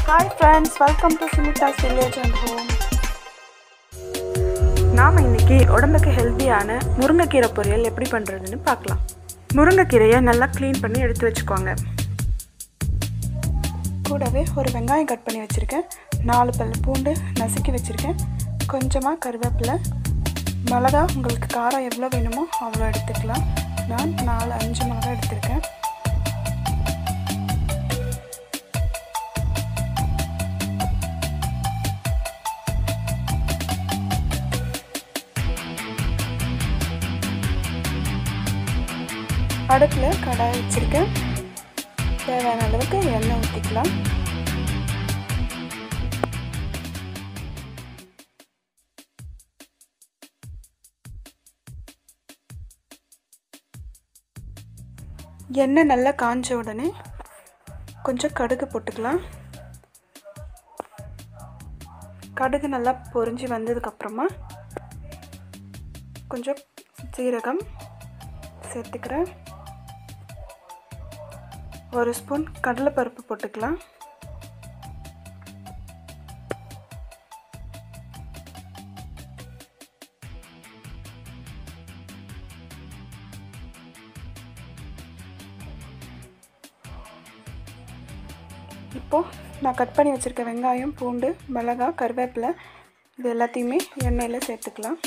hi friends welcome to Sumitha's village and home நாம் இன்னைக்கு உடம்புக்கு ஹெல்த்தியான முருங்கைக்கீரை பொரியல் எப்படி பண்ணுறதுன்னு பார்க்கலாம் முருங்கைக்கீரையை நல்லா க்ளீன் பண்ணி எடுத்து வச்சுக்கோங்க கூடவே ஒரு வெங்காயம் கட் பண்ணி வச்சுருக்கேன் நாலு பல் பூண்டு நசுக்கி வச்சுருக்கேன் கொஞ்சமாக கருவேப்பிலை மிளகா உங்களுக்கு காரம் எவ்வளோ வேணுமோ அவ்வளோ எடுத்துக்கலாம் நான் நாலு அஞ்சு மிளகா எடுத்திருக்கேன் அடுப்பில் கடாய் வச்சுருக்கேன் தேவையான அளவுக்கு எண்ணெய் ஊற்றிக்கலாம் எண்ணெய் நல்லா காஞ்ச உடனே கொஞ்சம் கடுகு போட்டுக்கலாம் கடுகு நல்லா பொரிஞ்சு வந்ததுக்கப்புறமா கொஞ்சம் சீரகம் சேர்த்துக்கிறேன் ஒரு ஸ்பூன் கடலைப்பருப்பு போட்டுக்கலாம் இப்போது நான் கட் பண்ணி வச்சுருக்க வெங்காயம் பூண்டு மிளகா கருவேப்பிலை இது எல்லாத்தையுமே எண்ணெயில் சேர்த்துக்கலாம்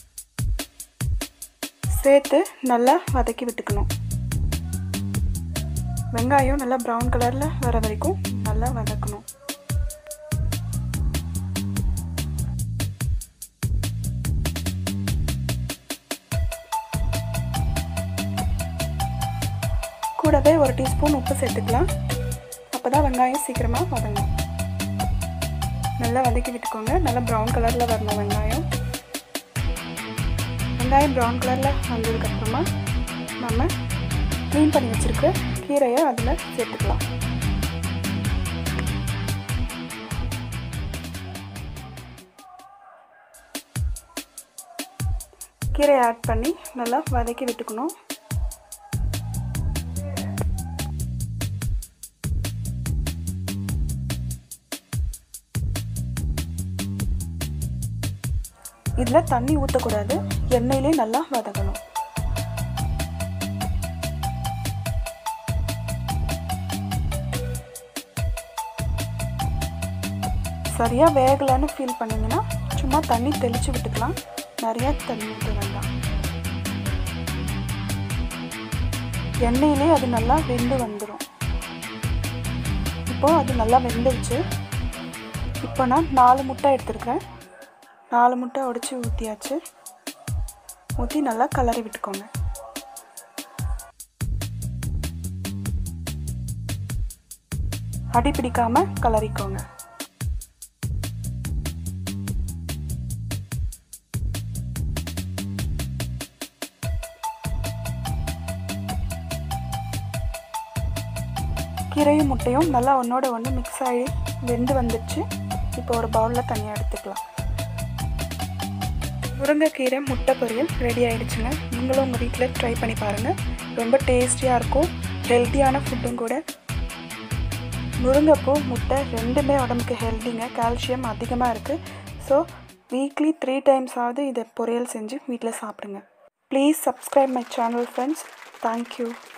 சேர்த்து நல்லா வதக்கி விட்டுக்கணும் வெங்காயம் நல்லா ப்ரௌன் கலரில் வர வரைக்கும் நல்லா வதக்கணும் கூடவே ஒரு டீஸ்பூன் உப்பு சேர்த்துக்கலாம் அப்போ தான் வெங்காயம் சீக்கிரமாக வதங்கும் நல்லா வதக்கி விட்டுக்கோங்க நல்லா ப்ரௌன் கலரில் வரணும் வெங்காயம் வெங்காயம் ப்ரௌன் கலரில் வந்ததுக்கப்புறமா நம்ம க்ளீன் பண்ணி வச்சுருக்க கீரையை அதில் சேர்த்துக்கலாம் கீரையை ஆட் பண்ணி நல்லா வதக்கி விட்டுக்கணும் இதில் தண்ணி ஊற்றக்கூடாது எண்ணெயிலே நல்லா வதங்கணும் சரியாக வேகலைன்னு ஃபீல் பண்ணிங்கன்னா சும்மா தண்ணி தெளித்து விட்டுக்கலாம் நிறையா தண்ணி ஊற்ற வேண்டாம் எண்ணெயிலே அது நல்லா வெந்து வந்துடும் இப்போது அது நல்லா வெந்துருச்சு இப்போ நான் நாலு முட்டை எடுத்துருக்கேன் நாலு முட்டை உடச்சி ஊற்றியாச்சு ஊற்றி நல்லா கலரி விட்டுக்கோங்க அடி பிடிக்காம கலரிக்கோங்க கீரையும் முட்டையும் நல்லா ஒன்றோட ஒன்று மிக்ஸ் ஆகி வெந்து வந்துடுச்சு இப்போ ஒரு பவுலில் தனியாக எடுத்துக்கலாம் முருங்கைக்கீரை முட்டை பொரியல் ரெடி ஆகிடுச்சுங்க நீங்களும் உங்கள் வீட்டில் ட்ரை பண்ணி பாருங்கள் ரொம்ப டேஸ்டியாக இருக்கும் ஹெல்த்தியான ஃபுட்டும் கூட முருங்கைப்பூ முட்டை ரெண்டுமே உடம்புக்கு ஹெல்த்திங்க கால்சியம் அதிகமாக இருக்குது ஸோ வீக்லி த்ரீ டைம்ஸ் ஆகுது இதை பொரியல் செஞ்சு வீட்டில் சாப்பிடுங்க please subscribe my channel friends thank you